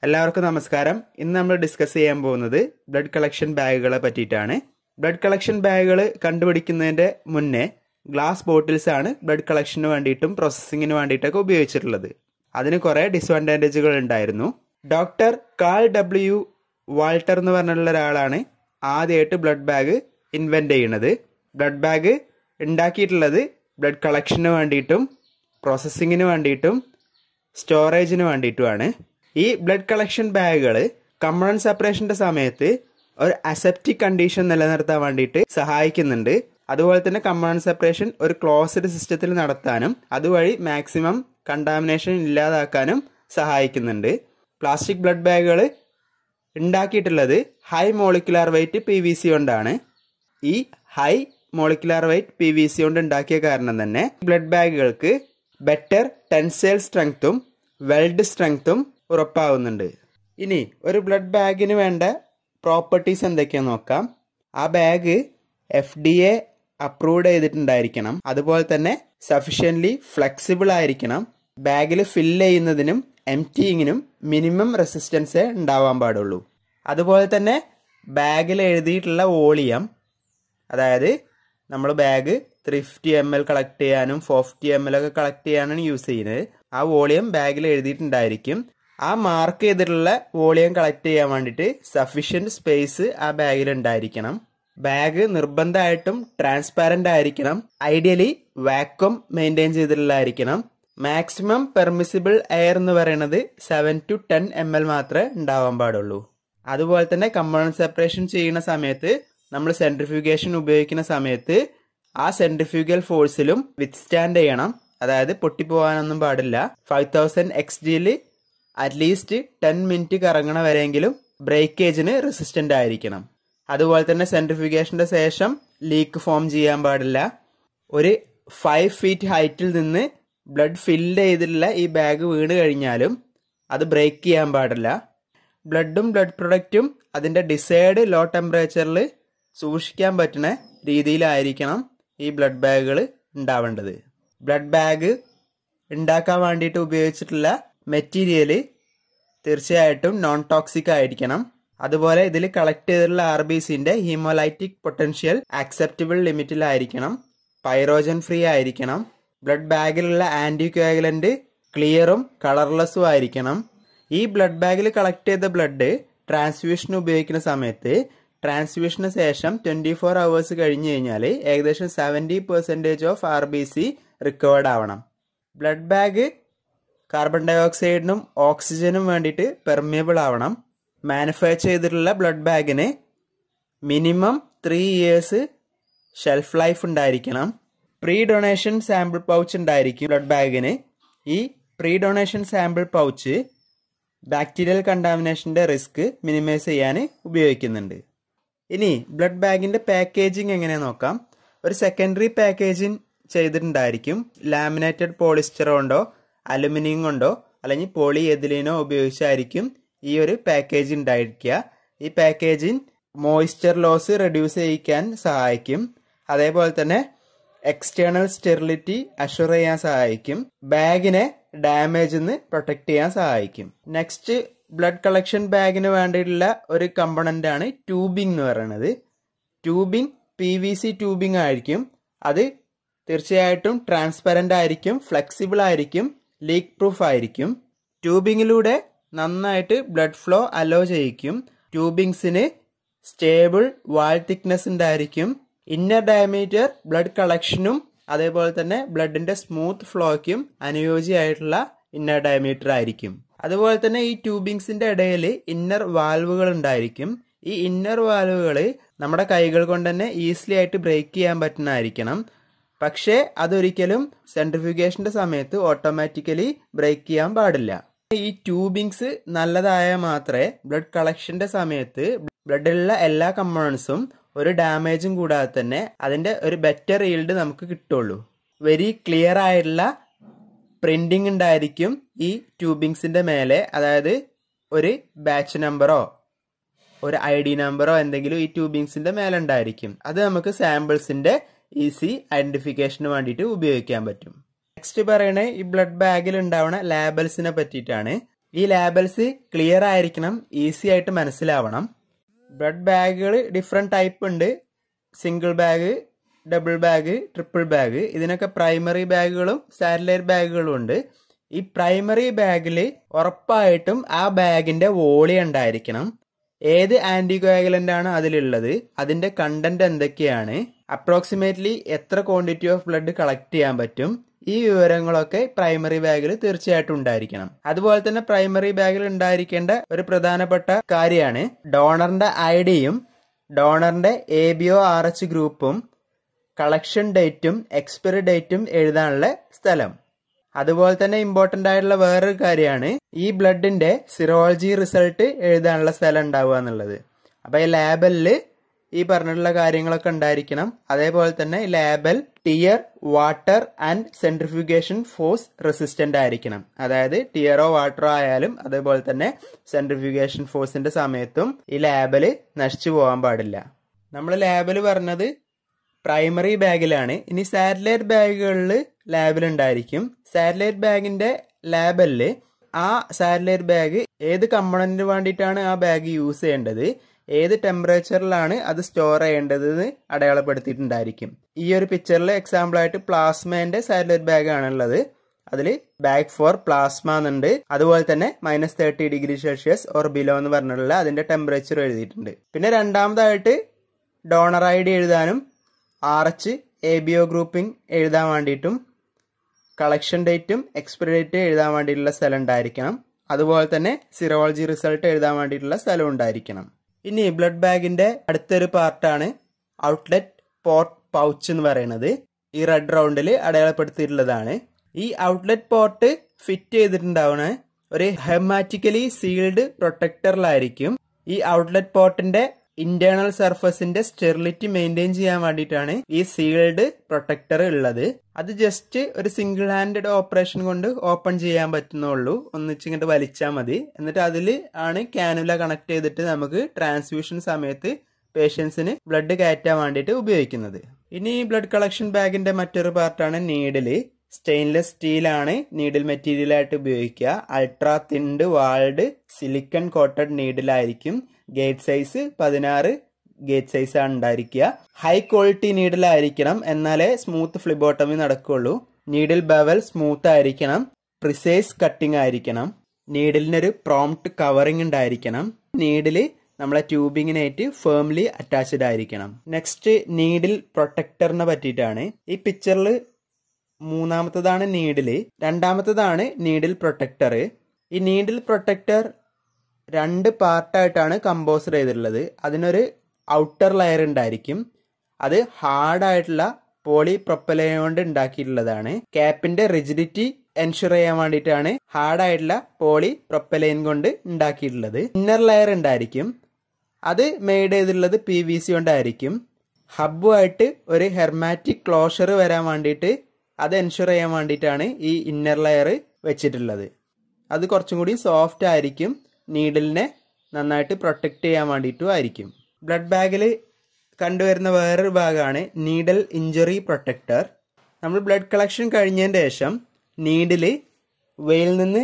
എല്ലാവർക്കും നമസ്കാരം ഇന്ന് നമ്മൾ ഡിസ്കസ് ചെയ്യാൻ പോകുന്നത് ബ്ലഡ് കളക്ഷൻ ബാഗുകളെ പറ്റിയിട്ടാണ് ബ്ലഡ് കളക്ഷൻ ബാഗുകൾ കണ്ടുപിടിക്കുന്നതിന്റെ മുന്നേ ഗ്ലാസ് ബോട്ടിൽസ് ആണ് ബ്ലഡ് കളക്ഷന് വേണ്ടിയിട്ടും പ്രോസസ്സിങ്ങിന് വേണ്ടിയിട്ടൊക്കെ ഉപയോഗിച്ചിട്ടുള്ളത് അതിന് കുറേ ഡിസ്അഡ്വാൻറ്റേജുകൾ ഉണ്ടായിരുന്നു ഡോക്ടർ കാൾ ഡബ്ല്യു വാൾട്ടർ എന്ന് പറഞ്ഞിട്ടുള്ള ഒരാളാണ് ആദ്യമായിട്ട് ബ്ലഡ് ബാഗ് ഇൻവെന്റ് ചെയ്യുന്നത് ബ്ലഡ് ബാഗ് ഉണ്ടാക്കിയിട്ടുള്ളത് ബ്ലഡ് കളക്ഷന് വേണ്ടിയിട്ടും പ്രോസസ്സിങ്ങിന് വേണ്ടിയിട്ടും സ്റ്റോറേജിന് വേണ്ടിയിട്ടുമാണ് ഈ ബ്ലഡ് കളക്ഷൻ ബാഗുകൾ കമ്മൺ സെപ്പറേഷന്റെ സമയത്ത് ഒരു അസെപ്റ്റിക് കണ്ടീഷൻ നിലനിർത്താൻ വേണ്ടിയിട്ട് സഹായിക്കുന്നുണ്ട് അതുപോലെ തന്നെ കമ്മൺ സെപ്പറേഷൻ ഒരു ക്ലോസ്ഡ് സിസ്റ്റത്തിൽ നടത്താനും അതുവഴി മാക്സിമം കണ്ടാമിനേഷൻ ഇല്ലാതാക്കാനും സഹായിക്കുന്നുണ്ട് പ്ലാസ്റ്റിക് ബ്ലഡ് ബാഗുകൾ ഉണ്ടാക്കിയിട്ടുള്ളത് high molecular weight P V C കൊണ്ടാണ് ഈ high molecular weight P V C കൊണ്ട് ഉണ്ടാക്കിയ കാരണം തന്നെ ബ്ലഡ് ബാഗുകൾക്ക് ബെറ്റർ ടെൻസൈൽ സ്ട്രെങ്ത്തും വെൽഡ് സ്ട്രെങ്ത്തും ഉറപ്പാവുന്നുണ്ട് ഇനി ഒരു ബ്ലഡ് ബാഗിന് വേണ്ട പ്രോപ്പർട്ടീസ് എന്തൊക്കെയാന്ന് നോക്കാം ആ bag F D A approved ചെയ്തിട്ടുണ്ടായിരിക്കണം അതുപോലെ തന്നെ സഫീഷ്യൻ്റ്ലി ഫ്ലെക്സിബിൾ ആയിരിക്കണം ബാഗിൽ ഫില്ല് ചെയ്യുന്നതിനും എംറ്റിയിങ്ങിനും മിനിമം റെസിസ്റ്റൻസേ ഉണ്ടാവാൻ പാടുള്ളൂ അതുപോലെ തന്നെ ബാഗിൽ എഴുതിയിട്ടുള്ള വോളിയം അതായത് നമ്മൾ bag three fifty M L collect ചെയ്യാനും ഫോർ ഫിഫ്റ്റി എം എൽ ഒക്കെ കളക്ട് ചെയ്യാനാണ് യൂസ് ചെയ്യുന്നത് ആ വോളിയം ബാഗിൽ എഴുതിയിട്ടുണ്ടായിരിക്കും ആ മാർക്ക് ചെയ്തിട്ടുള്ള വോളിയം കളക്ട് ചെയ്യാൻ വേണ്ടിയിട്ട് സഫീഷ്യൻറ്റ് സ്പേസ് ആ ബാഗിൽ ഉണ്ടായിരിക്കണം ബാഗ് നിർബന്ധമായിട്ടും ട്രാൻസ്പാരന്റ് ആയിരിക്കണം ഐഡിയലി വാക്വം മെയിൻറ്റെയിൻ ചെയ്തിട്ടുള്ളതായിരിക്കണം മാക്സിമം പെർമിസിബിൾ എയർ എന്ന് പറയുന്നത് seven to ten M L മാത്രമേ ഉണ്ടാവാൻ പാടുള്ളൂ അതുപോലെ തന്നെ കമ്പോണന്റ് സെപ്പറേഷൻ ചെയ്യുന്ന സമയത്ത് നമ്മൾ സെൻട്രിഫ്യൂഗേഷൻ ഉപയോഗിക്കുന്ന സമയത്ത് ആ സെൻട്രിഫ്യൂഗൽ ഫോഴ്സിലും വിത്ത്സ്റ്റാൻഡ് ചെയ്യണം അതായത് പൊട്ടിപ്പോകാനൊന്നും പാടില്ല ഫൈവ് തൗസൻഡ് എക്സ് ജിയിൽ അറ്റ്ലീസ്റ്റ് ടെൻ മിനിറ്റ് കറങ്ങണ വരെയെങ്കിലും ബ്രേക്കേജിന് റെസിസ്റ്റന്റ് ആയിരിക്കണം അതുപോലെ തന്നെ സെൻട്രിഫ്യൂഗേഷന്റെ ശേഷം ലീക്ക് ഫോം ചെയ്യാൻ പാടില്ല ഒരു ഫൈവ് ഫീറ്റ് ഹൈറ്റിൽ നിന്ന് ബ്ലഡ് ഫില്ല് ചെയ്തിട്ടുള്ള ഈ ബാഗ് വീണ് കഴിഞ്ഞാലും അത് ബ്രേക്ക് ചെയ്യാൻ പാടില്ല ബ്ലഡും ബ്ലഡ് പ്രൊഡക്റ്റും അതിന്റെ ഡിസൈഡ് ലോ ടെമ്പറേച്ചറിൽ സൂക്ഷിക്കാൻ പറ്റുന്ന രീതിയിലായിരിക്കണം ഈ ബ്ലഡ് ബാഗുകൾ ഉണ്ടാവേണ്ടത് ബ്ലഡ് ബാഗ് ഉണ്ടാക്കാൻ വേണ്ടിയിട്ട് ഉപയോഗിച്ചിട്ടുള്ള മെറ്റീരിയൽ തീർച്ചയായിട്ടും നോൺ ടോക്സിക് ആയിരിക്കണം അതുപോലെ ഇതിൽ കളക്ട് ചെയ്തിട്ടുള്ള ആർ ബി സിന്റെ ഹീമോലൈറ്റിക് പൊട്ടൻഷ്യൽ ആക്സെപ്റ്റബിൾ ലിമിറ്റിലായിരിക്കണം പൈറോജൻ ഫ്രീ ആയിരിക്കണം ബ്ലഡ് ബാഗിലുള്ള ആന്റി കോഗുലന്റ് ക്ലിയറും കളർലെസ്സും ആയിരിക്കണം ഈ ബ്ലഡ് ബാഗിൽ കളക്ട് ചെയ്ത ബ്ലഡ് ട്രാൻസ്ഫ്യൂഷന് ഉപയോഗിക്കുന്ന സമയത്ത് ട്രാൻസ്ഫ്യൂഷന് ശേഷം ട്വന്റി ഫോർ അവേഴ്സ് കഴിഞ്ഞ് കഴിഞ്ഞാൽ ഏകദേശം seventy percentage of R B C recovered ആവണം ബ്ലഡ് ബാഗ് കാർബൺ ഡൈ ഓക്സൈഡിനും ഓക്സിജനും വേണ്ടിയിട്ട് പെർമിയബിൾ ആവണം മാനുഫാക്ചർ ചെയ്തിട്ടുള്ള ബ്ലഡ് ബാഗിന് minimum three years shelf life ഉണ്ടായിരിക്കണം പ്രീ ഡൊണേഷൻ സാമ്പിൾ പൗച്ച് ഉണ്ടായിരിക്കും ബ്ലഡ് ബാഗിന് ഈ pre donation sample pouch bacterial കണ്ടാമിനേഷന്റെ റിസ്ക് മിനിമൈസ് ചെയ്യാൻ ഉപയോഗിക്കുന്നുണ്ട് ഇനി ബ്ലഡ് ബാഗിന്റെ പാക്കേജിങ് എങ്ങനെ നോക്കാം ഒരു സെക്കൻഡറി പാക്കേജിങ് ചെയ്തിട്ടുണ്ടായിരിക്കും ലാമിനേറ്റഡ് പോളിസ്റ്റർ കൊണ്ടോ അലുമിനിയം കൊണ്ടോ അല്ലെങ്കിൽ പോളി എതിലിനോ ഉപയോഗിച്ചായിരിക്കും ഈ ഒരു പാക്കേജ് ഉണ്ടായിരിക്കുക ഈ പാക്കേജിങ് മോയ്സ്ചർ ലോസ് റെഡ്യൂസ് ചെയ്യിക്കാൻ സഹായിക്കും അതേപോലെ തന്നെ എക്സ്റ്റേണൽ സ്റ്റെറിലിറ്റി അഷുർ ചെയ്യാൻ സഹായിക്കും ബാഗിനെ ഡാമേജിൽ നിന്ന് പ്രൊട്ടക്ട് ചെയ്യാൻ സഹായിക്കും നെക്സ്റ്റ് ബ്ലഡ് കളക്ഷൻ ബാഗിന് വേണ്ടിയിട്ടുള്ള ഒരു കമ്പണന്റ് ആണ് ട്യൂബിംഗ് എന്ന് പറയുന്നത് tubing P V C tubing ആയിരിക്കും അത് തീർച്ചയായിട്ടും ട്രാൻസ്പെറന്റ് ആയിരിക്കും ഫ്ലെക്സിബിൾ ആയിരിക്കും ലീക്ക് പ്രൂഫ് ആയിരിക്കും ട്യൂബിങ്ങിലൂടെ നന്നായിട്ട് ബ്ലഡ് ഫ്ലോ അലോ ചെയ്യിക്കും ട്യൂബിങ്സിന് സ്റ്റേബിൾ വാൾ തിക്നെസ് ഉണ്ടായിരിക്കും ഇന്നർ ഡയമീറ്റർ ബ്ലഡ് കളക്ഷനും അതേപോലെ തന്നെ ബ്ലഡിന്റെ സ്മൂത്ത് ഫ്ലോയ്ക്കും അനുയോജ്യമായിട്ടുള്ള ഇന്നർ ഡയമീറ്റർ ആയിരിക്കും അതുപോലെ തന്നെ ഈ ട്യൂബിങ്സിന്റെ ഇടയിൽ ഇന്നർ വാൽവുകൾ ഉണ്ടായിരിക്കും ഈ ഇന്നർ വാൽവുകൾ നമ്മുടെ കൈകൾ കൊണ്ട് തന്നെ ഈസിലി ആയിട്ട് ബ്രേക്ക് ചെയ്യാൻ പറ്റുന്നതായിരിക്കണം പക്ഷേ അതൊരിക്കലും സെൻട്രിഫ്യൂഗേഷന്റെ സമയത്ത് ഓട്ടോമാറ്റിക്കലി ബ്രേക്ക് ചെയ്യാൻ പാടില്ല ഈ ട്യൂബിങ്സ് നല്ലതായ മാത്രമേ ബ്ലഡ് കളക്ഷന്റെ സമയത്ത് ബ്ലഡിലുള്ള എല്ലാ കമ്പോണൻസും ഒരു ഡാമേജും കൂടാതെ തന്നെ അതിന്റെ ഒരു ബെറ്റർ ഈൽഡ് നമുക്ക് കിട്ടുള്ളൂ വെരി ക്ലിയർ ആയിട്ടുള്ള പ്രിന്റിംഗ് ഉണ്ടായിരിക്കും ഈ ട്യൂബിങ്സിന്റെ മേലെ അതായത് ഒരു ബാച്ച് നമ്പറോ ഒരു ഐ ഡി നമ്പറോ എന്തെങ്കിലും ഈ ട്യൂബിങ്സിന്റെ മേലെ ഉണ്ടായിരിക്കും അത് നമുക്ക് സാമ്പിൾസിന്റെ ഈസി ഐഡന്റിഫിക്കേഷന് വേണ്ടിയിട്ട് ഉപയോഗിക്കാൻ പറ്റും നെക്സ്റ്റ് പറയണേ ഈ ബ്ലഡ് ബാഗിൽ ഉണ്ടാവുന്ന ലാബൽസിനെ പറ്റിയിട്ടാണ് ഈ ലേബൽസ് ക്ലിയർ ആയിരിക്കണം ഈസി ആയിട്ട് മനസ്സിലാവണം ബ്ലഡ് ബാഗുകൾ ഡിഫറെൻറ്റ് ടൈപ്പ് ഉണ്ട് single bag double bag triple bag ഇതിനൊക്കെ പ്രൈമറി ബാഗുകളും സാറ്റലൈറ്റ് ബാഗുകളും ഉണ്ട് ഈ പ്രൈമറി ബാഗിൽ ഉറപ്പായിട്ടും ആ ബാഗിന്റെ വോളി ഉണ്ടായിരിക്കണം ഏത് ആന്റികോയാഗുലന്റ് ആണ് അതിലുള്ളത് അതിന്റെ കണ്ടന്റ് എന്തൊക്കെയാണ് അപ്രോക്സിമേറ്റ്ലി എത്ര ക്വാണ്ടിറ്റി ഓഫ് ബ്ലഡ് കളക്ട് ചെയ്യാൻ പറ്റും ഈ വിവരങ്ങളൊക്കെ പ്രൈമറി ബാഗിൽ തീർച്ചയായിട്ടും ഉണ്ടായിരിക്കണം അതുപോലെ തന്നെ പ്രൈമറി ബാഗിൽ ഉണ്ടായിരിക്കേണ്ട ഒരു പ്രധാനപ്പെട്ട കാര്യമാണ് ഡോണറിന്റെ ഐ ഡിയും ഡോണറിന്റെ A B O R H ഗ്രൂപ്പും കളക്ഷൻ ഡേറ്റും എക്സ്പയറി ഡേറ്റും എഴുതാനുള്ള സ്ഥലം അതുപോലെ തന്നെ ഇമ്പോർട്ടന്റ് ആയിട്ടുള്ള വേറൊരു കാര്യമാണ് ഈ ബ്ലഡിന്റെ സിറോളജി റിസൾട്ട് എഴുതാനുള്ള സ്ഥലം ഉണ്ടാവുക എന്നുള്ളത് അപ്പൊ ഈ ലാബലിൽ ഈ പറഞ്ഞിട്ടുള്ള കാര്യങ്ങളൊക്കെ ഉണ്ടായിരിക്കണം അതേപോലെ തന്നെ label tear water and centrifugation force resistant ആയിരിക്കണം അതായത് ടിയറോ വാട്ടറോ ആയാലും അതേപോലെ തന്നെ സെൻട്രിഫ്യൂഗേഷൻ ഫോഴ്സിന്റെ സമയത്തും ഈ ലാബല് നശിച്ചു പോകാൻ പാടില്ല നമ്മൾ ലാബിൽ പറഞ്ഞത് പ്രൈമറി ബാഗിലാണ് ഇനി സാറ്റലൈറ്റ് ബാഗുകളിൽ ലാബിൽ ഉണ്ടായിരിക്കും സാറ്റലൈറ്റ് ബാഗിന്റെ ലാബലിൽ ആ സാറ്റലൈറ്റ് ബാഗ് ഏത് കമ്പണന്റിന് വേണ്ടിയിട്ടാണ് ആ ബാഗ് യൂസ് ചെയ്യേണ്ടത് ഏത് ടെമ്പറേച്ചറിലാണ് അത് സ്റ്റോർ ചെയ്യേണ്ടത് എന്ന് അടയാളപ്പെടുത്തിയിട്ടുണ്ടായിരിക്കും ഈ ഒരു പിക്ചറിൽ എക്സാമ്പിൾ ആയിട്ട് പ്ലാസ്മേന്റെ സാറ്റലൈറ്റ് ബാഗ് ആണുള്ളത് അതിൽ ബാഗ് ഫോർ പ്ലാസ്മ എന്നുണ്ട് അതുപോലെ തന്നെ minus thirty degree celsius or below എന്ന് പറഞ്ഞിട്ടുള്ള അതിന്റെ ടെമ്പറേച്ചർ എഴുതിയിട്ടുണ്ട് പിന്നെ രണ്ടാമതായിട്ട് ഡോണർ ഐ ഡി എഴുതാനും R H A B O grouping എഴുതാൻ വേണ്ടിയിട്ടും കളക്ഷൻ ഡേറ്റും എക്സ്പയറി ഡേറ്റ് എഴുതാൻ വേണ്ടിയിട്ടുള്ള സ്ഥലം ഉണ്ടായിരിക്കണം അതുപോലെ തന്നെ സിറോളജി റിസൾട്ട് എഴുതാൻ വേണ്ടിയിട്ടുള്ള സ്ഥലം ഉണ്ടായിരിക്കണം ഇനി ബ്ലഡ് ബാഗിന്റെ അടുത്തൊരു പാർട്ടാണ് ഔട്ട്ലെറ്റ് പോർട്ട് പൗച്ച് എന്ന് പറയുന്നത് ഈ റെഡ് റൗണ്ടിൽ അടയാളപ്പെടുത്തിയിട്ടുള്ളതാണ് ഈ ഔട്ട്ലെറ്റ് പോർട്ട് ഫിറ്റ് ചെയ്തിട്ടുണ്ടാവുന്ന ഒരു ഹെമാറ്റിക്കലി സീൽഡ് പ്രൊട്ടക്ടറിലായിരിക്കും ഈ ഔട്ട്ലെറ്റ് പോർട്ടിന്റെ ഇന്റേണൽ സർഫസിന്റെ സ്റ്റെറിലിറ്റി മെയിൻറ്റെയിൻ ചെയ്യാൻ വേണ്ടിയിട്ടാണ് ഈ സീൽഡ് പ്രൊട്ടക്ടർ ഉള്ളത് അത് ജസ്റ്റ് ഒരു സിംഗിൾ ഹാൻഡഡ് ഓപ്പറേഷൻ കൊണ്ട് ഓപ്പൺ ചെയ്യാൻ പറ്റുന്നുള്ളൂ ഒന്നിച്ചിങ്ങോട്ട് വലിച്ചാൽ മതി എന്നിട്ട് അതിൽ ആണ് കാനുല കണക്ട് ചെയ്തിട്ട് നമുക്ക് ട്രാൻസ്ഫ്യൂഷൻ സമയത്ത് പേഷ്യൻസിന് ബ്ലഡ് കയറ്റാൻ വേണ്ടിയിട്ട് ഉപയോഗിക്കുന്നത് ഇനി ഈ ബ്ലഡ് കളക്ഷൻ ബാഗിന്റെ മറ്റൊരു പാർട്ടാണ് നീഡില് സ്റ്റെയിൻലെസ് സ്റ്റീലാണ് നീഡിൽ മെറ്റീരിയൽ ആയിട്ട് ഉപയോഗിക്കുക ultra thin walled silicone coated നീഡിലായിരിക്കും ഗേറ്റ് സൈസ് പതിനാറ് ഗേറ്റ് സൈസ് ആണ് ഉണ്ടായിരിക്കുക ഹൈ ക്വാളിറ്റി നീഡിലായിരിക്കണം എന്നാലേ സ്മൂത്ത് ഫ്ലിബോട്ടമി നടക്കുകയുള്ളൂ നീഡിൽ ബവൽ സ്മൂത്ത് ആയിരിക്കണം പ്രിസൈസ് കട്ടിംഗ് ആയിരിക്കണം നീഡിലിനൊരു പ്രോംപ്റ്റ് കവറിംഗ് ഉണ്ടായിരിക്കണം നീഡില് നമ്മളെ ട്യൂബിങ്ങിനായിട്ട് ഫേംലി അറ്റാച്ച്ഡ് ആയിരിക്കണം നെക്സ്റ്റ് നീഡിൽ പ്രൊട്ടക്ടറിനെ പറ്റിയിട്ടാണ് ഈ പിക്ചറിൽ മൂന്നാമത്തതാണ് നീഡില് രണ്ടാമത്തതാണ് നീഡിൽ പ്രൊട്ടക്ടർ ഈ നീഡിൽ പ്രൊട്ടക്ടർ രണ്ട് പാർട്ടായിട്ടാണ് കമ്പോസ് ചെയ്തിട്ടുള്ളത് അതിനൊരു ഔട്ടർ ലെയർ ഉണ്ടായിരിക്കും അത് ഹാർഡായിട്ടുള്ള പോളി പ്രൊപ്പലൈൻ കൊണ്ട് ഉണ്ടാക്കിയിട്ടുള്ളതാണ് ക്യാപ്പിന്റെ റിജിഡിറ്റി എൻഷുർ ചെയ്യാൻ വേണ്ടിയിട്ടാണ് ഹാർഡായിട്ടുള്ള പോളി പ്രൊപ്പലൈൻ കൊണ്ട് ഉണ്ടാക്കിയിട്ടുള്ളത് ഇന്നർ ലെയർ ഉണ്ടായിരിക്കും അത് മെയ്ഡ് ചെയ്തിട്ടുള്ളത് പി വി സി കൊണ്ടായിരിക്കും ഹബ്ബുമായിട്ട് ഒരു ഹെർമാറ്റിക് ക്ലോഷർ വരാൻ വേണ്ടിയിട്ട് അത് എൻഷുർ ചെയ്യാൻ വേണ്ടിയിട്ടാണ് ഈ ഇന്നർ ലെയർ വെച്ചിട്ടുള്ളത് അത് കുറച്ചും കൂടി സോഫ്റ്റ് ആയിരിക്കും നീഡിലിനെ നന്നായിട്ട് പ്രൊട്ടക്റ്റ് ചെയ്യാൻ വേണ്ടിയിട്ടും ആയിരിക്കും ബ്ലഡ് ബാഗിൽ കണ്ടുവരുന്ന വേറൊരു ഭാഗമാണ് നീഡൽ ഇഞ്ചുറി പ്രൊട്ടക്ടർ നമ്മൾ ബ്ലഡ് കളക്ഷൻ കഴിഞ്ഞതിന് ശേഷം നീഡിൽ വെയിൽ നിന്ന്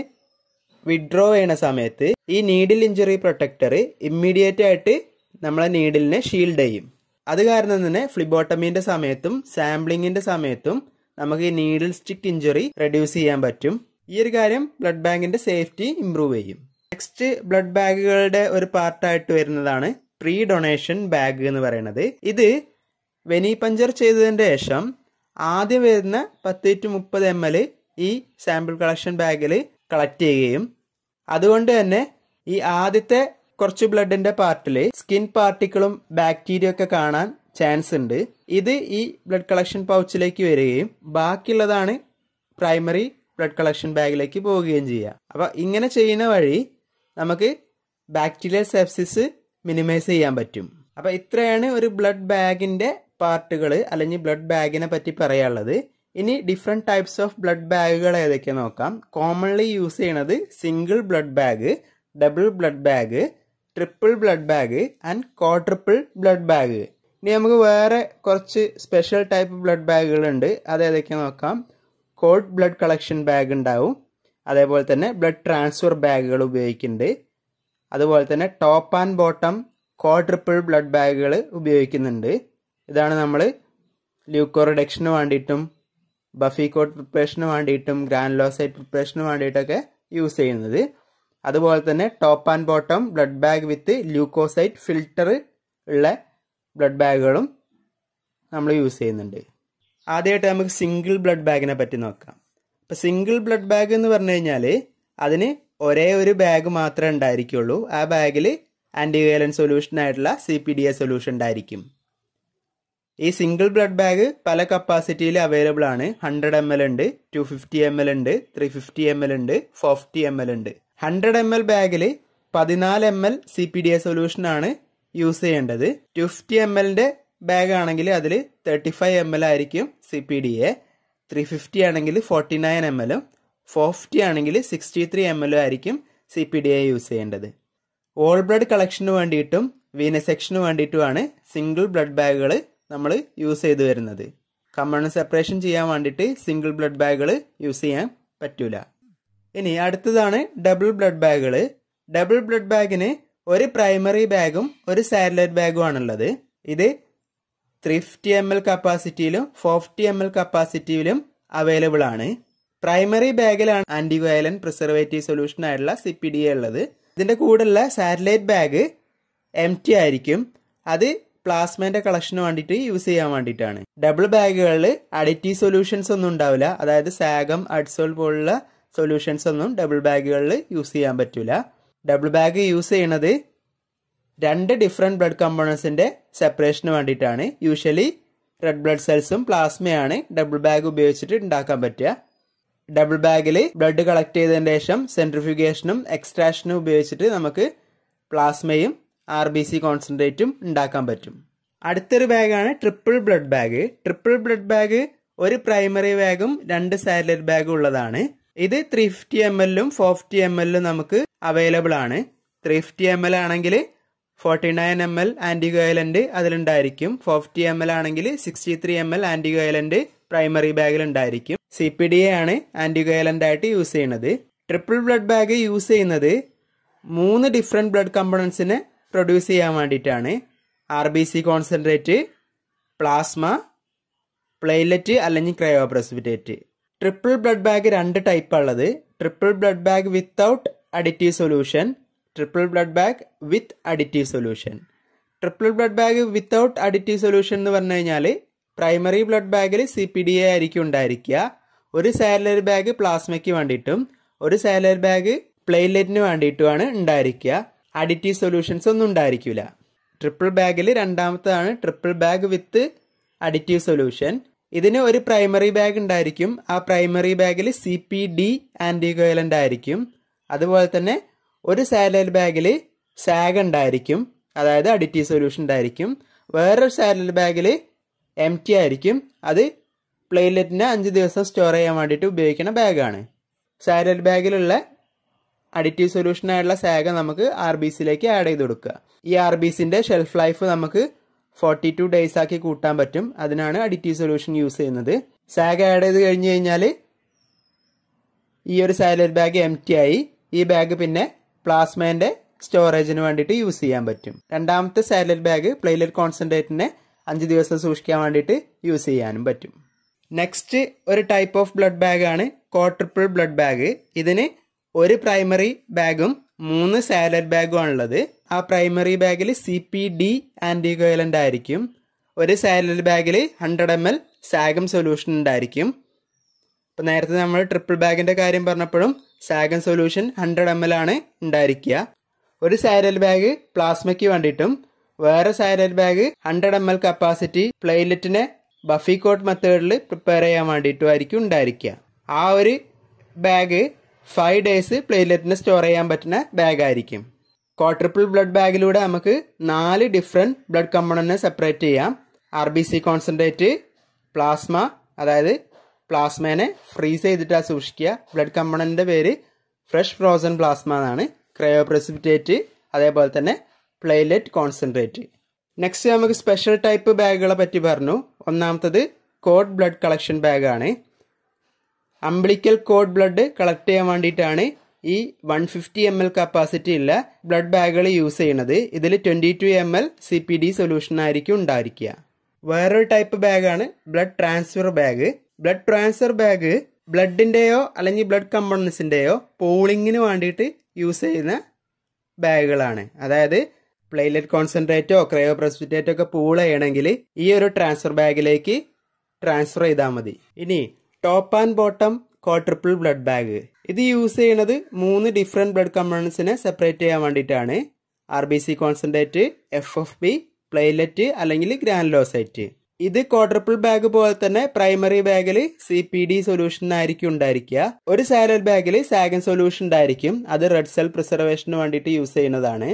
വിഡ്രോ ചെയ്യുന്ന സമയത്ത് ഈ നീഡിൽ ഇഞ്ചുറി പ്രൊട്ടക്ടർ ഇമ്മീഡിയറ്റ് ആയിട്ട് നമ്മളെ നീഡിലിനെ ഷീൽഡ് ചെയ്യും അത് കാരണം തന്നെ ഫ്ലിബോട്ടമീന്റെ സമയത്തും സാമ്പിളിങ്ങിന്റെ സമയത്തും നമുക്ക് ഈ നീഡിൽ സ്റ്റിക്ക് ഇഞ്ചുറി റെഡ്യൂസ് ചെയ്യാൻ പറ്റും ഈ ഒരു കാര്യം ബ്ലഡ് ബാങ്കിന്റെ സേഫ്റ്റി ഇംപ്രൂവ് ചെയ്യും നെക്സ്റ്റ് ബ്ലഡ് ബാഗുകളുടെ ഒരു പാർട്ടായിട്ട് വരുന്നതാണ് പ്രീ ഡൊണേഷൻ ബാഗ് എന്ന് പറയുന്നത് ഇത് വെനി പഞ്ചർ ചെയ്തതിന് ശേഷം ആദ്യം വരുന്ന പത്ത് ടു മുപ്പത് എം എൽ ഈ സാമ്പിൾ കളക്ഷൻ ബാഗിൽ കളക്ട് ചെയ്യുകയും അതുകൊണ്ട് തന്നെ ഈ ആദ്യത്തെ കുറച്ച് ബ്ലഡിന്റെ പാർട്ടിൽ സ്കിൻ പാർട്ടിക്കിളും ബാക്ടീരിയ ഒക്കെ കാണാൻ ചാൻസ് ഉണ്ട് ഇത് ഈ ബ്ലഡ് കളക്ഷൻ പൗച്ചിലേക്ക് വരികയും ബാക്കിയുള്ളതാണ് പ്രൈമറി ബ്ലഡ് കളക്ഷൻ ബാഗിലേക്ക് പോവുകയും ചെയ്യുക അപ്പൊ ഇങ്ങനെ ചെയ്യുന്ന വഴി നമുക്ക് ബാക്ടീരിയൽ സെപ്സിസ് മിനിമൈസ് ചെയ്യാൻ പറ്റും അപ്പൊ ഇത്രയാണ് ഒരു ബ്ലഡ് ബാഗിന്റെ പാർട്ടുകൾ അല്ലെങ്കിൽ ബ്ലഡ് ബാഗിനെ പറ്റി പറയാനുള്ളത് ഇനി ഡിഫറെന്റ് ടൈപ്സ് ഓഫ് ബ്ലഡ് ബാഗുകൾ ഏതൊക്കെ നോക്കാം കോമൺലി യൂസ് ചെയ്യണത് single blood bag double blood bag triple blood bag and quadruple blood bag ഇനി നമുക്ക് വേറെ കുറച്ച് സ്പെഷ്യൽ ടൈപ്പ് ബ്ലഡ് ബാഗുകളുണ്ട് അത് ഏതൊക്കെ നോക്കാം കോഡ് ബ്ലഡ് കളക്ഷൻ ബാഗ് ഉണ്ടാവും അതേപോലെ തന്നെ ബ്ലഡ് ട്രാൻസ്ഫർ ബാഗുകൾ ഉപയോഗിക്കുന്നുണ്ട് അതുപോലെ തന്നെ top and bottom quadruple blood ബാഗുകൾ ഉപയോഗിക്കുന്നുണ്ട് ഇതാണ് നമ്മൾ ല്യൂക്കോ റിഡക്ഷന് വേണ്ടിയിട്ടും ബഫിക്കോട്ട് പ്രിപ്പറേഷന് വേണ്ടിയിട്ടും ഗ്രാൻലോസൈറ്റ് പ്രിപ്പറേഷന് വേണ്ടിയിട്ടൊക്കെ യൂസ് ചെയ്യുന്നത് അതുപോലെ തന്നെ top and bottom blood bag with leucocyte filter ഉള്ള ബ്ലഡ് ബാഗുകളും നമ്മൾ യൂസ് ചെയ്യുന്നുണ്ട് ആദ്യമായിട്ട് നമുക്ക് സിംഗിൾ ബ്ലഡ് ബാഗിനെ പറ്റി നോക്കാം ഇപ്പം സിംഗിൾ ബ്ലഡ് ബാഗ് എന്ന് പറഞ്ഞു കഴിഞ്ഞാൽ അതിന് ഒരേ ഒരു ബാഗ് മാത്രമേ ഉണ്ടായിരിക്കുള്ളൂ ആ ബാഗിൽ ആൻറ്റിവയലൻ സൊല്യൂഷൻ ആയിട്ടുള്ള C P D A solution ഉണ്ടായിരിക്കും ഈ സിംഗിൾ ബ്ലഡ് ബാഗ് പല കപ്പാസിറ്റിയിൽ അവൈലബിൾ ആണ് ഹൺഡ്രഡ് എം എൽ ഉണ്ട് ടു ഫിഫ്റ്റി എം എൽ ഉണ്ട് ത്രീ ഫിഫ്റ്റി എം എൽ ഉണ്ട് ഫോർ ഫിഫ്റ്റി എം എൽ ഉണ്ട് ഹൺഡ്രഡ് എം എൽ ബാഗിൽ പതിനാല് M L C P D A solution ആണ് യൂസ് ചെയ്യേണ്ടത് ടു ഫിഫ്റ്റി എം എല്ലിന്റെ ബാഗ് ആണെങ്കിൽ അതിൽ തേർട്ടി ഫൈവ് എം എൽ ആയിരിക്കും C P D A three fifty ആണെങ്കിൽ ഫോർട്ടി നയൻ എം എല്ലും ഫോർ ഫിഫ്റ്റി ആണെങ്കിൽ സിക്സ്റ്റി ത്രീ എം എല്ലും ആയിരിക്കും C P D A use ചെയ്യേണ്ടത് ഓൾ ബ്ലഡ് കളക്ഷന് വേണ്ടിയിട്ടും വീനസെക്ഷന് വേണ്ടിയിട്ടുമാണ് സിംഗിൾ ബ്ലഡ് ബാഗുകൾ നമ്മൾ യൂസ് ചെയ്തു വരുന്നത് കമ്മണ് സെപ്പറേഷൻ ചെയ്യാൻ വേണ്ടിയിട്ട് സിംഗിൾ ബ്ലഡ് ബാഗുകൾ യൂസ് ചെയ്യാൻ പറ്റൂല ഇനി അടുത്തതാണ് ഡബിൾ ബ്ലഡ് ബാഗുകൾ ഡബിൾ ബ്ലഡ് ബാഗിന് ഒരു പ്രൈമറി ബാഗും ഒരു സാറ്റലൈറ്റ് ബാഗും ആണുള്ളത് ഇത് ത്രീ ഫിഫ്റ്റി എം എൽ കപ്പാസിറ്റിയിലും ഫോർ ഫിഫ്റ്റി എം എൽ കപ്പാസിറ്റിയിലും അവൈലബിൾ ആണ് പ്രൈമറി ബാഗിലാണ് ആന്റിവയലൻ പ്രിസർവേറ്റീവ് സൊല്യൂഷൻ ആയിട്ടുള്ള സി പി ഡി എ ഉള്ളത് ഇതിന്റെ കൂടെയുള്ള സാറ്റലൈറ്റ് ബാഗ് എം ടി ആയിരിക്കും അത് പ്ലാസ്മേന്റെ കളക്ഷന് വേണ്ടിയിട്ട് യൂസ് ചെയ്യാൻ വേണ്ടിയിട്ടാണ് ഡബിൾ ബാഗുകളിൽ അഡിറ്റീവ് സൊല്യൂഷൻസ് ഒന്നും ഉണ്ടാവില്ല അതായത് സാഗം അഡ്സോൾ പോലുള്ള സൊല്യൂഷൻസ് ഒന്നും ഡബിൾ ബാഗുകളിൽ യൂസ് ചെയ്യാൻ പറ്റൂല ഡബിൾ ബാഗ് യൂസ് ചെയ്യണത് രണ്ട് ഡിഫറെന്റ് ബ്ലഡ് കമ്പോണൻസിന്റെ സെപ്പറേഷന് വേണ്ടിയിട്ടാണ് യൂഷ്വലി റെഡ് ബ്ലഡ് സെൽസും പ്ലാസ്മയാണ് ഡബിൾ ബാഗ് ഉപയോഗിച്ചിട്ട് ഉണ്ടാക്കാൻ പറ്റുക ഡബിൾ ബാഗിൽ ബ്ലഡ് കളക്ട് ചെയ്തതിന് ശേഷം സെൻട്രിഫ്യൂഗേഷനും എക്സ്ട്രാക്ഷനും ഉപയോഗിച്ചിട്ട് നമുക്ക് പ്ലാസ്മയും ആർ ബി സി കോൺസെൻട്രേറ്റും ഉണ്ടാക്കാൻ പറ്റും അടുത്തൊരു ബാഗാണ് triple blood bag triple blood bag ഒരു പ്രൈമറി ബാഗും രണ്ട് സാറ്റലൈറ്റ് ബാഗും ഉള്ളതാണ് ഇത് ത്രീ ഫിഫ്റ്റി എം എല്ലും ഫോർ ഫിഫ്റ്റി എം എല്ലും നമുക്ക് അവൈലബിൾ ആണ് ത്രീ ഫിഫ്റ്റി എം എൽ ആണെങ്കിൽ forty nine M L anticoagulant അതിലുണ്ടായിരിക്കും ഫോർ ഫിഫ്റ്റി എം എൽ ആണെങ്കിൽ sixty three M L anticoagulant primary ബാഗിൽ ഉണ്ടായിരിക്കും സി പി ഡി എ ആണ് ആന്റിഗോയലന്റ് ആയിട്ട് യൂസ് ചെയ്യുന്നത് ട്രിപ്പിൾ ബ്ലഡ് ബാഗ് യൂസ് ചെയ്യുന്നത് മൂന്ന് ഡിഫറെന്റ് ബ്ലഡ് കമ്പോണൻസിനെ പ്രൊഡ്യൂസ് ചെയ്യാൻ വേണ്ടിയിട്ടാണ് R B C concentrate plasma platelet അല്ലെങ്കിൽ cryoprecipitate triple blood bag രണ്ട് ടൈപ്പ് ഉള്ളത് triple blood bag without additive solution triple blood bag with additive solution triple blood bag without additive solution എന്ന് പറഞ്ഞു കഴിഞ്ഞാൽ primary blood ബാഗിൽ C P D A ആയിരിക്കും ഉണ്ടായിരിക്കുക ഒരു സാലറി ബാഗ് പ്ലാസ്മയ്ക്ക് വേണ്ടിയിട്ടും ഒരു സാലറി ബാഗ് പ്ലേറ്റ്ലെറ്റിന് വേണ്ടിയിട്ടുമാണ് ഉണ്ടായിരിക്കുക അഡിറ്റീവ് സൊല്യൂഷൻസ് ഒന്നും ഉണ്ടായിരിക്കില്ല ട്രിപ്പിൾ ബാഗിൽ രണ്ടാമത്തതാണ് triple bag with additive solution ഇതിന് ഒരു പ്രൈമറി ബാഗ് ഉണ്ടായിരിക്കും ആ പ്രൈമറി ബാഗിൽ സി പി ഡി ആന്റികോയലന്റ് ആയിരിക്കും അതുപോലെ തന്നെ ഒരു സാലറി ബാഗിൽ സാഗ് ഉണ്ടായിരിക്കും അതായത് അഡിറ്റീവ് സൊല്യൂഷൻ ഉണ്ടായിരിക്കും വേറൊരു സാലറി ബാഗിൽ എം ടി ആയിരിക്കും അത് പ്ലേറ്റ്ലെറ്റിനെ അഞ്ച് ദിവസം സ്റ്റോർ ചെയ്യാൻ വേണ്ടിയിട്ട് ഉപയോഗിക്കുന്ന ബാഗാണ് സാലറി ബാഗിലുള്ള അഡിറ്റീവ് സൊല്യൂഷൻ ആയിട്ടുള്ള സാഗ നമുക്ക് ആർ ബി സിയിലേക്ക് ആഡ് ചെയ്ത് കൊടുക്കുക ഈ ആർ ബി സിന്റെ ഷെൽഫ് ലൈഫ് നമുക്ക് ഫോർട്ടി ടു ഡേയ്സ് ആക്കി കൂട്ടാൻ പറ്റും അതിനാണ് അഡിറ്റീവ് സൊല്യൂഷൻ യൂസ് ചെയ്യുന്നത് സാഗ് ആഡ് ചെയ്ത് കഴിഞ്ഞ് കഴിഞ്ഞാൽ ഈ ഒരു സാലഡ് ബാഗ് എം ടി ആയി ഈ ബാഗ് പിന്നെ പ്ലാസ്മേന്റെ സ്റ്റോറേജിന് വേണ്ടിയിട്ട് യൂസ് ചെയ്യാൻ പറ്റും രണ്ടാമത്തെ സാലഡ് ബാഗ് പ്ലേലറ്റ് കോൺസെൻട്രേറ്റിനെ അഞ്ച് ദിവസം സൂക്ഷിക്കാൻ വേണ്ടിയിട്ട് യൂസ് ചെയ്യാനും പറ്റും നെക്സ്റ്റ് ഒരു ടൈപ്പ് ഓഫ് ബ്ലഡ് ബാഗ് ആണ് കോട്രിപ്പിൾ ബ്ലഡ് ബാഗ് ഇതിന് ഒരു പ്രൈമറി ബാഗും മൂന്ന് സാലഡ് ബാഗും ആണുള്ളത് ആ പ്രൈമറി ബാഗിൽ സി പി ഡി ആന്റികോയലന്റ് ആയിരിക്കും ഒരു സാലഡ് ബാഗിൽ hundred M L SAGM solution ഉണ്ടായിരിക്കും ഇപ്പം നേരത്തെ നമ്മൾ ട്രിപ്പിൾ ബാഗിന്റെ കാര്യം പറഞ്ഞപ്പോഴും SAGM solution hundred M L ആണ് ഉണ്ടായിരിക്കുക ഒരു സാലഡ് ബാഗ് പ്ലാസ്മയ്ക്ക് വേണ്ടിയിട്ടും വേറെ സാലഡ് bag hundred M L capacity പ്ലേറ്റ്ലെറ്റിനെ ബഫിക്കോട്ട് മെത്തേഡിൽ പ്രിപ്പയർ ചെയ്യാൻ വേണ്ടിയിട്ടുമായിരിക്കും ഉണ്ടായിരിക്കുക ആ ഒരു ബാഗ് ഫൈവ് ഡേയ്സ് പ്ലേറ്റ്ലെറ്റിനെ സ്റ്റോർ ചെയ്യാൻ പറ്റുന്ന ബാഗ് ആയിരിക്കും ക്വാട്രിപ്പിൾ ബ്ലഡ് ബാഗിലൂടെ നമുക്ക് നാല് ഡിഫറെൻറ്റ് ബ്ലഡ് കമ്പോണന്റിനെ സെപ്പറേറ്റ് ചെയ്യാം R B C concentrate plasma അതായത് പ്ലാസ്മേനെ ഫ്രീസ് ചെയ്തിട്ടാണ് സൂക്ഷിക്കുക ബ്ലഡ് കമ്പോണന്റിന്റെ പേര് ഫ്രഷ് ഫ്രോസൺ പ്ലാസ്മ എന്നാണ് ക്രയോ പ്രസിപ്പിറ്റേറ്റ് അതേപോലെ തന്നെ പ്ലേറ്റ്ലെറ്റ് കോൺസെൻട്രേറ്റ് നെക്സ്റ്റ് നമുക്ക് സ്പെഷ്യൽ ടൈപ്പ് ബാഗുകളെ പറ്റി പറഞ്ഞു ഒന്നാമത്തത് കോഡ് ബ്ലഡ് കളക്ഷൻ ബാഗാണ് അംബ്ലിക്കൽ കോഡ് ബ്ലഡ് കളക്ട് ചെയ്യാൻ വേണ്ടിയിട്ടാണ് ഈ one fifty M L capacity ഉള്ള ബ്ലഡ് ബാഗുകൾ യൂസ് ചെയ്യുന്നത് ഇതിൽ twenty two M L C P D solution ആയിരിക്കും ഉണ്ടായിരിക്കുക വേറൊരു ടൈപ്പ് ബാഗാണ് blood transfer bag blood transfer bag ബ്ലഡിന്റെയോ അല്ലെങ്കിൽ ബ്ലഡ് കമ്പോണൻസിന്റെയോ പോളിങ്ങിന് വേണ്ടിയിട്ട് യൂസ് ചെയ്യുന്ന ബാഗുകളാണ് അതായത് പ്ലേറ്റ്ലെറ്റ് കോൺസെൻട്രേറ്റോ ക്രയോ പ്രസിറ്റേറ്റോ ഒക്കെ പൂൾ ചെയ്യണമെങ്കിൽ ഈ ഒരു ട്രാൻസ്ഫർ ബാഗിലേക്ക് ട്രാൻസ്ഫർ ചെയ്താൽ മതി ഇനി top and bottom quadruple blood bag ഇത് യൂസ് ചെയ്യുന്നത് മൂന്ന് ഡിഫറെന്റ് ബ്ലഡ് കമ്പോണൻസിനെ സെപ്പറേറ്റ് ചെയ്യാൻ വേണ്ടിയിട്ടാണ് R B C concentrate F F P platelet അല്ലെങ്കിൽ ഗ്രാനുലോസൈറ്റ് ഇത് ക്വാഡ്രപ്പിൾ ബാഗ് പോലെ തന്നെ പ്രൈമറി ബാഗിൽ സി പി ഡി സൊല്യൂഷൻ ആയിരിക്കും ഉണ്ടായിരിക്കുക ഒരു സാലഡ് ബാഗിൽ സാഗൻ സൊല്യൂഷൻ ഉണ്ടായിരിക്കും അത് റെഡ് സെൽ പ്രിസർവേഷന് വേണ്ടിയിട്ട് യൂസ് ചെയ്യുന്നതാണ്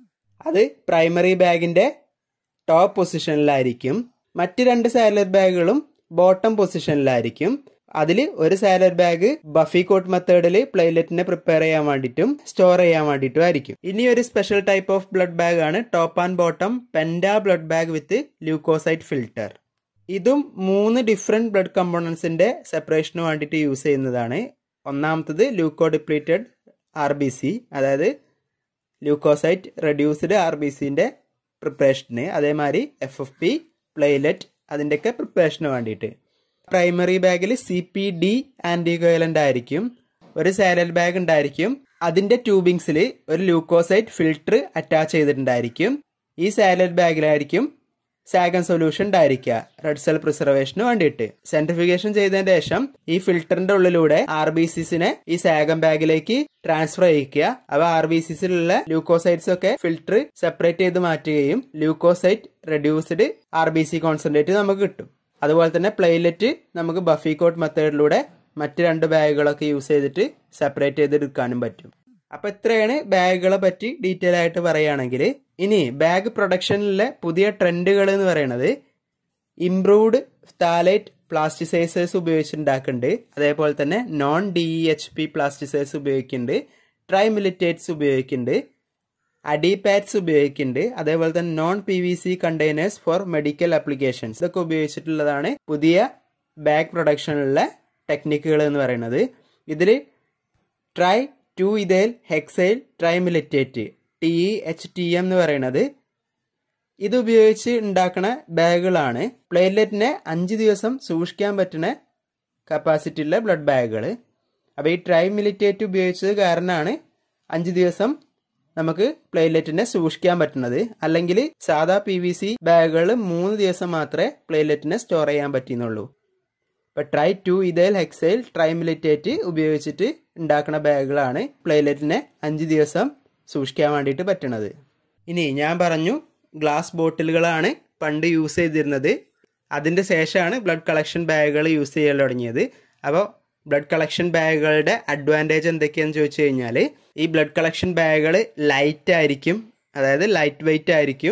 അത് പ്രൈമറി ബാഗിന്റെ ടോപ്പ് പൊസിഷനിലായിരിക്കും മറ്റ് രണ്ട് സാലഡ് ബാഗുകളും ബോട്ടം പൊസിഷനിലായിരിക്കും അതിൽ ഒരു സാലഡ് ബാഗ് ബഫി കോട്ട് മെത്തേഡിൽ പ്ലേറ്റ്ലെറ്റിനെ പ്രിപ്പയർ ചെയ്യാൻ വേണ്ടിയിട്ടും സ്റ്റോർ ചെയ്യാൻ വേണ്ടിയിട്ടും ആയിരിക്കും ഇനി ഒരു special type of blood bag ആണ് ടോപ്പ് ആൻഡ് ബോട്ടം പെൻഡ blood bag with leucocyte filter ഇതും മൂന്ന് ഡിഫറെന്റ് ബ്ലഡ് കമ്പോണൻസിന്റെ സെപ്പറേഷന് വേണ്ടിയിട്ട് യൂസ് ചെയ്യുന്നതാണ് ഒന്നാമത്തത് leuco depleted R B C അതായത് ലൂക്കോസൈറ്റ് റെഡ്യൂസ്ഡ് ആർ ബി സിന്റെ പ്രിപ്പറേഷന് അതേമാതിരി എഫ് എഫ് പി പ്ലേലെറ്റ് അതിൻ്റെയൊക്കെ പ്രിപ്പറേഷന് വേണ്ടിയിട്ട് പ്രൈമറി ബാഗിൽ സി പി ഡി ആന്റികോയിലന്റ് ആയിരിക്കും ഒരു സാലഡ് ബാഗ് ഉണ്ടായിരിക്കും അതിന്റെ ട്യൂബിങ്സിൽ ഒരു ലൂക്കോസൈറ്റ് ഫിൽട്ടർ അറ്റാച്ച് ചെയ്തിട്ടുണ്ടായിരിക്കും ഈ സാലഡ് ബാഗിലായിരിക്കും സാഗൻ സൊല്യൂഷൻ ഉണ്ടായിരിക്കുക റെഡ് സെൽ പ്രിസർവേഷന് വേണ്ടിയിട്ട് സെൻട്രിഫിക്കേഷൻ ചെയ്തതിന് ശേഷം ഈ ഫിൽറ്ററിന്റെ ഉള്ളിലൂടെ ആർ ബി സിസിനെ ഈ സാഗൻ ബാഗിലേക്ക് ട്രാൻസ്ഫർ ചെയ്യിക്കുക അവ ആർ ബി സിസിലുള്ള ലൂക്കോസൈറ്റ്സ് ഒക്കെ ഫിൽട്ടർ സെപ്പറേറ്റ് ചെയ്ത് മാറ്റുകയും leucocyte reduced R B C concentrate നമുക്ക് കിട്ടും അതുപോലെ തന്നെ പ്ലേലെറ്റ് നമുക്ക് ബഫി കോട്ട് മെത്തേഡിലൂടെ മറ്റ് രണ്ട് ബാഗുകളൊക്കെ യൂസ് ചെയ്തിട്ട് സെപ്പറേറ്റ് ചെയ്തെടുക്കാനും പറ്റും അപ്പൊ ഇത്രയാണ് ബാഗുകളെ പറ്റി ഡീറ്റെയിൽ ആയിട്ട് പറയുകയാണെങ്കിൽ ഇനി ബാഗ് പ്രൊഡക്ഷനിലെ പുതിയ ട്രെൻഡുകൾ എന്ന് പറയുന്നത് ഇംപ്രൂവ്ഡ് താലൈറ്റ് പ്ലാസ്റ്റിസൈസേഴ്സ് ഉപയോഗിച്ചുണ്ടാക്കുന്നുണ്ട് അതേപോലെ തന്നെ non D H P plasticise ഉപയോഗിക്കുന്നുണ്ട് ട്രൈ മിലിറ്റേറ്റ്സ് ഉപയോഗിക്കുന്നുണ്ട് അഡി പാഡ്സ് ഉപയോഗിക്കുന്നുണ്ട് അതേപോലെ തന്നെ non P V C containers for medical applications ഇതൊക്കെ ഉപയോഗിച്ചിട്ടുള്ളതാണ് പുതിയ ബാഗ് പ്രൊഡക്ഷനിലുള്ള ടെക്നിക്കുകൾ എന്ന് പറയുന്നത് ഇതിൽ tri two ethyl hexyl trimellitate T E H T M എന്ന് പറയുന്നത് ഇത് ഉപയോഗിച്ച് ഉണ്ടാക്കുന്ന ബാഗുകളാണ് പ്ലേറ്റ്ലെറ്റിനെ അഞ്ച് ദിവസം സൂക്ഷിക്കാൻ പറ്റുന്ന കപ്പാസിറ്റി ഉള്ള ബ്ലഡ് ബാഗുകൾ അപ്പോൾ ഈ ട്രൈ മിലിറ്റേറ്റ് ഉപയോഗിച്ചത് കാരണമാണ് അഞ്ച് ദിവസം നമുക്ക് പ്ലേറ്റ്ലെറ്റിനെ സൂക്ഷിക്കാൻ പറ്റുന്നത് അല്ലെങ്കിൽ സാധാ പി വി സി ബാഗുകൾ മൂന്ന് ദിവസം മാത്രമേ പ്ലേറ്റ്ലെറ്റിനെ സ്റ്റോർ ചെയ്യാൻ പറ്റുന്നുള്ളൂ ഇപ്പൊ ട്രൈ ടു ഇതേൽ ഹെക്സൈൽ ട്രൈമിലിറ്റേറ്റ് ഉപയോഗിച്ചിട്ട് ഉണ്ടാക്കുന്ന ബാഗുകളാണ് പ്ലേറ്റ്ലെറ്റിനെ അഞ്ച് ദിവസം സൂക്ഷിക്കാൻ വേണ്ടിയിട്ട് പറ്റുന്നത് ഇനി ഞാൻ പറഞ്ഞു ഗ്ലാസ് ബോട്ടിലുകളാണ് പണ്ട് യൂസ് ചെയ്തിരുന്നത് അതിന്റെ ശേഷമാണ് ബ്ലഡ് കളക്ഷൻ ബാഗുകൾ യൂസ് ചെയ്യാൻ തുടങ്ങിയത് അപ്പോൾ ബ്ലഡ് കളക്ഷൻ ബാഗുകളുടെ അഡ്വാൻറ്റേജ് എന്തൊക്കെയാന്ന് ചോദിച്ചു കഴിഞ്ഞാൽ ഈ ബ്ലഡ് കളക്ഷൻ ബാഗുകൾ ലൈറ്റ് ആയിരിക്കും അതായത് ലൈറ്റ് വെയിറ്റ് ആയിരിക്കും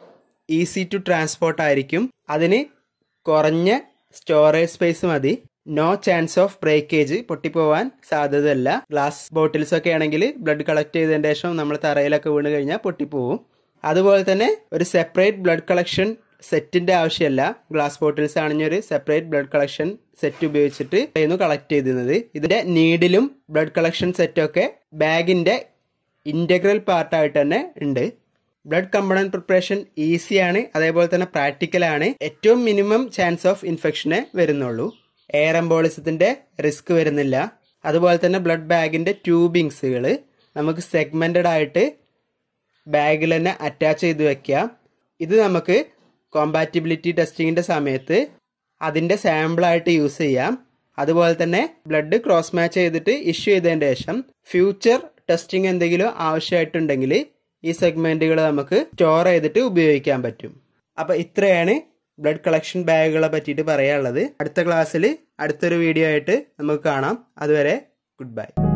ഈസി ടു ട്രാൻസ്പോർട്ട് ആയിരിക്കും അതിന് കുറഞ്ഞ സ്റ്റോറേജ് സ്പേസ് മതി നോ ചാൻസ് ഓഫ് ബ്രേക്കേജ് പൊട്ടിപ്പോവാൻ സാധ്യതയല്ല ഗ്ലാസ് ബോട്ടിൽസ് ഒക്കെ ആണെങ്കിൽ ബ്ലഡ് കളക്ട് ചെയ്തതിന് ശേഷം നമ്മൾ തറയിലൊക്കെ വീണ് കഴിഞ്ഞാൽ പൊട്ടിപ്പോവും അതുപോലെ തന്നെ ഒരു സെപ്പറേറ്റ് ബ്ലഡ് കളക്ഷൻ സെറ്റിന്റെ ആവശ്യമല്ല ഗ്ലാസ് ബോട്ടിൽസ് ആണെങ്കിൽ ഒരു സെപ്പറേറ്റ് ബ്ലഡ് കളക്ഷൻ സെറ്റ് ഉപയോഗിച്ചിട്ട് ആയിരുന്നു കളക്ട് ചെയ്തിരുന്നത് ഇതിന്റെ നീഡിലും ബ്ലഡ് കളക്ഷൻ സെറ്റൊക്കെ ബാഗിന്റെ ഇന്റഗ്രൽ പാർട്ടായിട്ട് തന്നെ ഉണ്ട് ബ്ലഡ് കമ്പണന്റ് പ്രിപ്പറേഷൻ ഈസിയാണ് അതേപോലെ തന്നെ പ്രാക്ടിക്കൽ ആണ് ഏറ്റവും മിനിമം ചാൻസ് ഓഫ് ഇൻഫെക്ഷനെ വരുന്നുള്ളൂ എയർ എംബോളിസത്തിന്റെ റിസ്ക് വരുന്നില്ല അതുപോലെ തന്നെ ബ്ലഡ് ബാഗിന്റെ ട്യൂബിങ്സുകൾ നമുക്ക് സെഗ്മെന്റഡ് ആയിട്ട് ബാഗിൽ തന്നെ അറ്റാച്ച് ചെയ്ത് വെക്കാം ഇത് നമുക്ക് കോമ്പാറ്റിബിലിറ്റി ടെസ്റ്റിങ്ങിന്റെ സമയത്ത് അതിന്റെ സാമ്പിളായിട്ട് യൂസ് ചെയ്യാം അതുപോലെ തന്നെ ബ്ലഡ് ക്രോസ് മാച്ച് ചെയ്തിട്ട് ഇഷ്യൂ ചെയ്തതിന് ശേഷം ഫ്യൂച്ചർ ടെസ്റ്റിംഗ് എന്തെങ്കിലും ആവശ്യമായിട്ടുണ്ടെങ്കിൽ ഈ സെഗ്മെന്റുകൾ നമുക്ക് സ്റ്റോർ ചെയ്തിട്ട് ഉപയോഗിക്കാൻ പറ്റും അപ്പൊ ഇത്രയാണ് ബ്ലഡ് കളക്ഷൻ ബാഗുകളെ പറ്റിയിട്ട് പറയാനുള്ളത് അടുത്ത ക്ലാസ്സിൽ അടുത്തൊരു വീഡിയോ ആയിട്ട് നമുക്ക് കാണാം അതുവരെ ഗുഡ് ബൈ